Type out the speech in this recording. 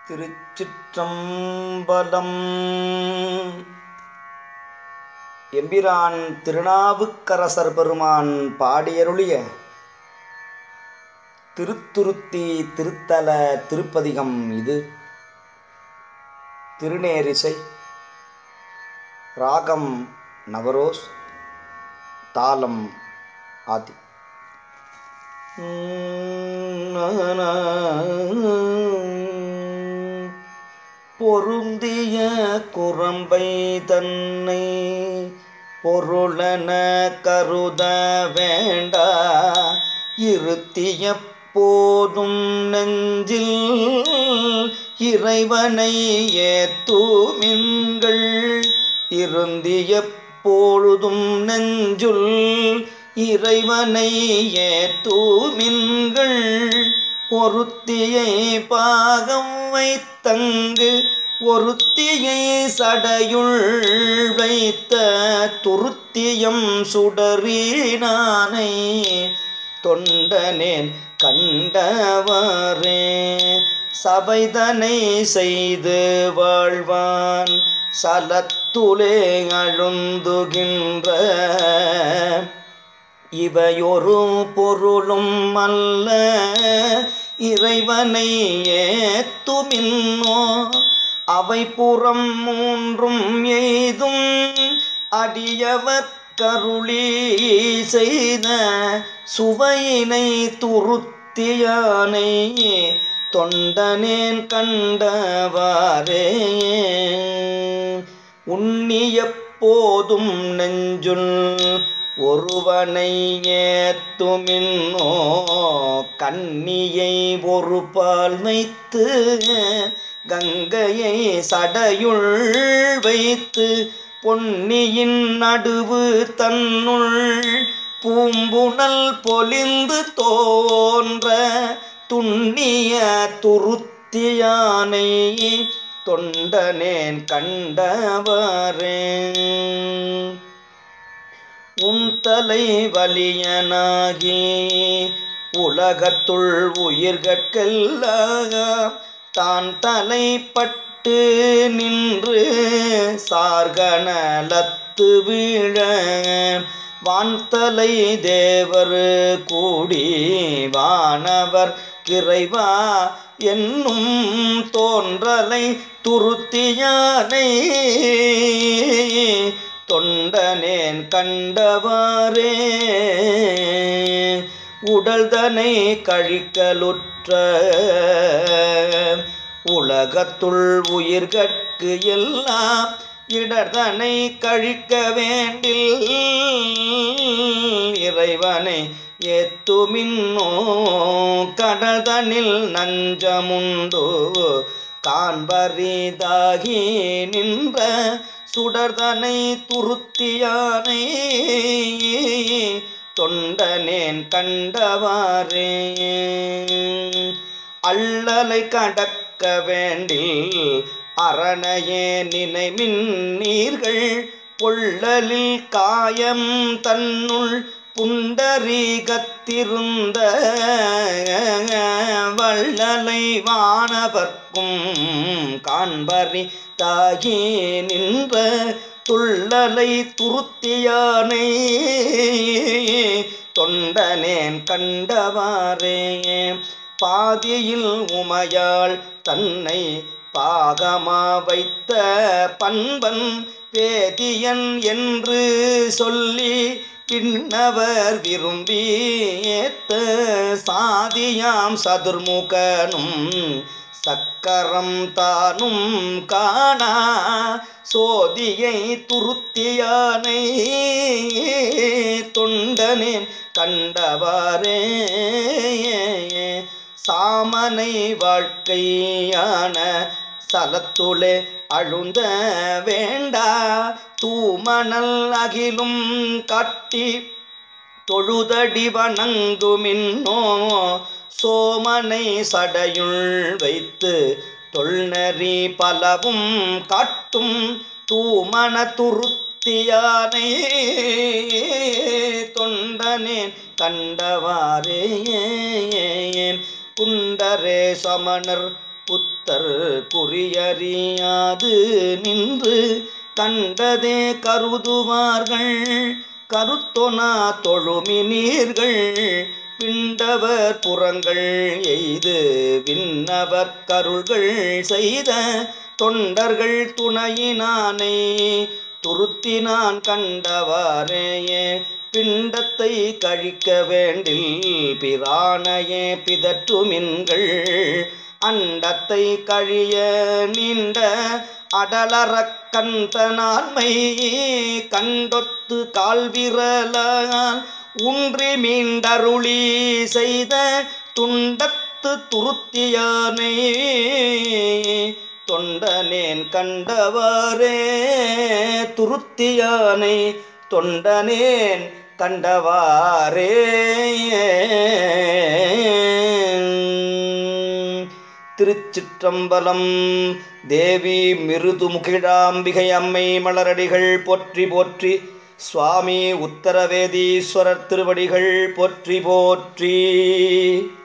திருச்சிற்றம்பலம் எம்பிரான் திருநாவுக்கரசர் பெருமான் பாடியருளிய திருத்துருத்தி திருத்தல திருப்பதிகம் இது திருநேரிசை ராகம் நவரோஸ் தாளம் ஆதி பொருந்திய குரம்பை தன்னை பொருளன கருத வேண்டா இருத்திய போதும் நெஞ்சில் இறைவனை ஏத்துமின்கள் இருந்திய பொழுதும் நெஞ்சுள் இறைவனை ஏத்துமின்கள் ஒருத்தியை பாகம் வைத்தங்கு ஒருத்தியை சடையுள் வைத்த துருத்தியம் சுடறினானை தொண்டனேன் கண்டவரே சபைதனை செய்து வாழ்வான் சலத்துலே அழுந்துகின்ற இவையொரு பொருளும் அல்ல இறைவனை ஏத்துமின்னோ அவை புறம் மூன்றும் எய்தும் அடியவர் கருளி செய்த சுவையினை துருத்தியானை தொண்டனேன் கண்டவாரே உன்னிய போதும் நெஞ்சுள் ஒருவனை ஏத்துமின்னோ கண்ணியை ஒரு பால் வைத்து கங்கையை சடையுள் வைத்து பொன்னியின் நடுவு தன்னுள் பூம்புணல் பொலிந்து தோன்ற துண்ணிய துருத்தியானை தொண்டனேன் கண்டவரே உன் தலை வலியனாகி உலகத்துள் உயிர்கட்கெல்லாம் தான் தலைப்பட்டு நின்று சார்கனலத்து வீழ வான்தலை தேவர் கூடி வானவர் கிறைவா என்னும் தோன்றலை துருத்தியானை தொண்டனேன் கண்டவாரே உடல்தனை கழிக்கலுற்ற உலகத்துள் உயிர்கட்கு எல்லாம் இடர்தனை கழிக்க வேண்டில் இறைவனை ஏத்துமின்னோ கடதனில் நஞ்சமுண்டோ காண்பரிதாகி நின்ற சுடர்தனை துருத்தியானை தொண்டனேன் கண்டவாரே அள்ளலை கடக்க வேண்டில் அரணயே நினைமின் நீர்கள் பொள்ளலில் காயம் தன்னுள் புண்டரீகத்திருந்த வள்ளலை வானவர்க்கும் காண்பரி தாகி நின்ற துள்ளலை துருத்தியானை தொண்டனேன் கண்டவாரே பாதியில் உமையாள் தன்னை பாகமா வைத்த பண்பன் வேதியன் என்று சொல்லி பின்னவர் விரும்பி ஏத்த சாதியாம் சதுர்முகனும் சக்கரம் தானும் காணா சோதியை துருத்தியானை தொண்டனேன் கண்டவாரே சாமனை வாழ்க்கையான சலத்துளே அழுந்த வேண்டா தூமணல் அகிலும் காட்டி தொழுதடி வணங்குமின்னோ சோமனை சடையுள் வைத்து தொல்நெறி பலவும் காட்டும் தூமண துருத்தியானை தொண்டனேன் கண்டவாரே குண்டரே சமணர் புத்த கருத்தர் குறியறியாது நின்று கண்டதே கருதுவார்கள் கருத்தொனா தொழுமினீர்கள் பிண்டவர் புறங்கள் எய்து விண்ணவர் கருள்கள் செய்த தொண்டர்கள் துணையினானை துருத்தினான் கண்டவாறேயே பிண்டத்தை கழிக்க வேண்டில் பிரானையே பிதற்றுமின்கள் அண்டத்தை கழிய நீண்ட அடலறக் கந்தனான்மை கண்டொத்து கால்விரலால் ஊன்றி மீண்டருளி செய்த துண்டத்து துருத்தியானை தொண்டனேன் கண்டவாறே துருத்தியானை தொண்டனேன் கண்டவாறே திருச்சிற்றம்பலம் தேவி மிருதுமுகிழாம்பிகை அம்மை மலரடிகள் போற்றி போற்றி சுவாமி உத்தரவேதீஸ்வரர் திருவடிகள் போற்றி போற்றி